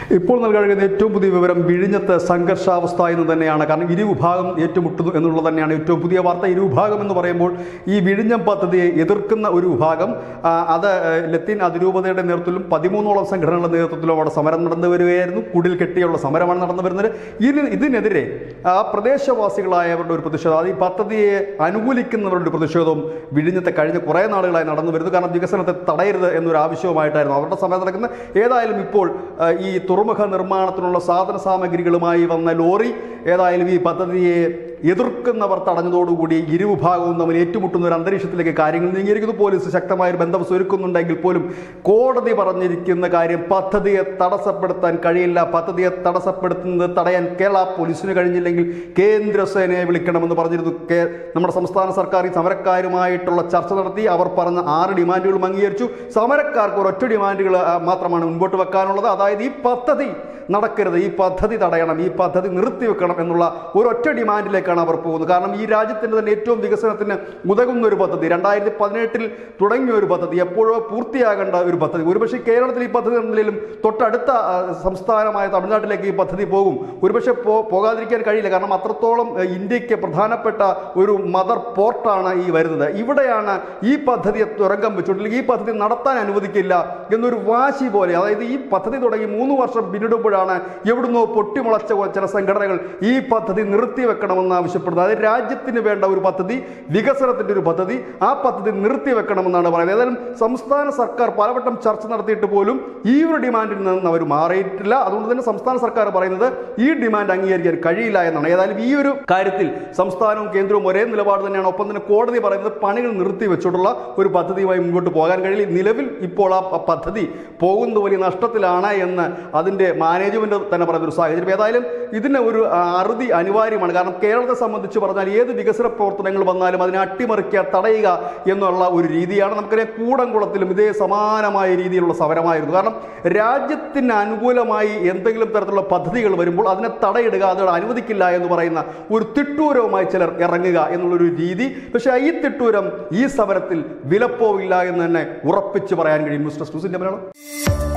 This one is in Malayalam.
ഇപ്പോൾ നൽകാൻ കഴിയുന്ന ഏറ്റവും പുതിയ വിവരം വിഴിഞ്ഞത്ത് സംഘർഷാവസ്ഥ എന്ന് തന്നെയാണ് കാരണം ഇരുവിഭാഗം ഏറ്റുമുട്ടുന്നു എന്നുള്ളത് തന്നെയാണ് ഏറ്റവും പുതിയ വാർത്ത ഇരുവിഭാഗം എന്ന് പറയുമ്പോൾ ഈ വിഴിഞ്ഞം പദ്ധതിയെ എതിർക്കുന്ന ഒരു വിഭാഗം ആ, അത് ഏഹ്, ലത്തീൻ അതിരൂപതയുടെ നേതൃത്വത്തിലും പതിമൂന്നോളം സംഘടനകളുടെ നേതൃത്വത്തിലും അവിടെ സമരം നടന്നു വരികയായിരുന്നു കുടിൽ കെട്ടിയുള്ള സമരമാണ് നടന്നു വരുന്നത് ഇതിന് ഇതിനെതിരെ ആ പ്രദേശവാസികളായവരുടെ ഒരു പ്രതിഷേധം അത് ഈ പദ്ധതിയെ അനുകൂലിക്കുന്നവരുടെ ഒരു പ്രതിഷേധവും വിഴിഞ്ഞത്തെ കഴിഞ്ഞ കുറേ നാളുകളായി നടന്നു വരുന്നു കാരണം വികസനത്തെ തടയരുത് എന്നൊരു ആവശ്യവുമായിട്ടായിരുന്നു അവരുടെ സമയം നടക്കുന്നത് ഏതായാലും ഇപ്പോൾ ആ, ഈ തുറമുഖ നിർമ്മാണത്തിനുള്ള സാധന സാമഗ്രികളുമായി വന്ന ലോറി ഏതായാലും ഈ പദ്ധതിയെ എതിർക്കുന്നവർ തടഞ്ഞതോടുകൂടി ഇരുവിഭാഗവും തമ്മിൽ ഏറ്റുമുട്ടുന്ന ഒരു അന്തരീക്ഷത്തിലേക്ക് കാര്യങ്ങൾ നീങ്ങിയിരിക്കുന്നു പോലീസ് ശക്തമായ ഒരു ബന്ധം സ്വരുക്കുന്നുണ്ടെങ്കിൽ പോലും കോടതി പറഞ്ഞിരിക്കുന്ന കാര്യം പദ്ധതിയെ തടസ്സപ്പെടുത്താൻ കഴിയില്ല പദ്ധതിയെ തടസ്സപ്പെടുത്തുന്നത് തടയാൻ കേരള പോലീസിന് കഴിഞ്ഞില്ലെങ്കിൽ കേന്ദ്രസേനയെ വിളിക്കണമെന്ന് പറഞ്ഞിരുന്നു കേ നമ്മുടെ സംസ്ഥാന സർക്കാർ ഈ സമരക്കാരുമായിട്ടുള്ള ചർച്ച നടത്തി അവർ പറഞ്ഞ ആറ് ഡിമാൻഡുകളും അംഗീകരിച്ചു സമരക്കാർക്ക് ഒരൊറ്റ ഡിമാൻഡുകൾ ആ, മാത്രമാണ് മുൻപോട്ട് വെക്കാനുള്ളത് അതായത് ഈ പദ്ധതി നടക്കരുത് ഈ പദ്ധതി തടയണം ഈ പദ്ധതി നിർത്തിവെക്കണം എന്നുള്ള ഒരൊറ്റ ഡിമാൻഡിലേക്കാണ് അവർ പോകുന്നത് കാരണം ഈ രാജ്യത്തിൻ്റെ തന്നെ ഏറ്റവും വികസനത്തിന് ഉതകുന്ന ഒരു പദ്ധതി രണ്ടായിരത്തി പതിനെട്ടിൽ തുടങ്ങിയ ഒരു പദ്ധതി എപ്പോഴോ പൂർത്തിയാകേണ്ട ഒരു പദ്ധതി ഒരുപക്ഷെ കേരളത്തിൽ ഈ പദ്ധതി എന്തെങ്കിലും തൊട്ടടുത്ത ആ, സംസ്ഥാനമായ തമിഴ്നാട്ടിലേക്ക് ഈ പദ്ധതി പോകും ഒരുപക്ഷെ പോ പോകാതിരിക്കാൻ കഴിയില്ല കാരണം അത്രത്തോളം ഏഹ്, ഇന്ത്യക്ക് പ്രധാനപ്പെട്ട ഒരു മദർ പോർട്ടാണ് ഈ വരുന്നത് ഇവിടെയാണ് ഈ പദ്ധതിയെ തുരങ്കം വെച്ചുകൊണ്ടില്ലെങ്കിൽ ഈ പദ്ധതി നടത്താൻ അനുവദിക്കില്ല എന്നൊരു വാശി പോലെ അതായത് ഈ പദ്ധതി തുടങ്ങി മൂന്ന് വർഷം പിന്നിടുമ്പോഴാണ് എവിടുന്നോ പൊട്ടിമുളച്ച ചില സംഘടനകൾ ഈ പദ്ധതി നിർത്തിവെക്കണമെന്ന് ആവശ്യപ്പെടുന്നത് അതായത് രാജ്യത്തിന് വേണ്ട ഒരു പദ്ധതി വികസനത്തിൻ്റെ ഒരു പദ്ധതി ആ പദ്ധതി നിർത്തിവെക്കണമെന്നാണ് പറയുന്നത് ഏതായാലും സംസ്ഥാന സർക്കാർ പലവട്ടം ചർച്ച നടത്തിയിട്ട് പോലും ഈ ഒരു ഡിമാൻഡിൽ നിന്ന് അവർ മാറിയിട്ടില്ല അതുകൊണ്ട് തന്നെ സംസ്ഥാന സർക്കാർ പറയുന്നത് ഈ ഡിമാൻഡ് അംഗീകരിക്കാൻ കഴിയില്ല എന്നാണ് ഏതായാലും ഈ ഒരു കാര്യത്തിൽ സംസ്ഥാനവും കേന്ദ്രവും ഒരേ നിലപാട് തന്നെയാണ് ഒപ്പം തന്നെ കോടതി പറയുന്നത് പണികൾ നിർത്തി വെച്ചിട്ടുള്ള ഒരു പദ്ധതിയുമായി മുൻപോട്ട് പോകാൻ കഴിയില്ല നിലവിൽ ഇപ്പോൾ ആ പ- പദ്ധതി പോകുന്നത് വലിയ നഷ്ടത്തിലാണ് എന്ന് അതിൻ്റെ മാനേജ്മെന്റ് തന്നെ പറയുന്ന ഒരു സാഹചര്യം ഏതായാലും ഇതിന് ഒരു ആ, അറുതി അനിവാര്യമാണ് കാരണം കേരളത്തെ സംബന്ധിച്ച് പറഞ്ഞാൽ ഏത് വികസന പ്രവർത്തനങ്ങൾ വന്നാലും അതിനെ അട്ടിമറിക്കുക തടയുക എന്നുള്ള ഒരു രീതിയാണ് നമുക്കറിയാം കൂടംകുളത്തിലും ഇതേ സമാനമായ രീതിയിലുള്ള സമരമായിരുന്നു കാരണം രാജ്യത്തിന് അനുകൂലമായി എന്തെങ്കിലും തരത്തിലുള്ള പദ്ധതികൾ വരുമ്പോൾ അതിനെ തടയിടുക അത് അനുവദിക്കില്ല എന്ന് പറയുന്ന ഒരു തിട്ടൂരവുമായി ചിലർ ഇറങ്ങുക എന്നുള്ളൊരു രീതി പക്ഷേ ഈ തിട്ടൂരം ഈ സമരത്തിൽ വിലപ്പോവില്ല എന്ന് തന്നെ ഉറപ്പിച്ച് പറയാൻ കഴിയും മിസ്റ്റർ ന്യൂസിന്റെ മലയാളം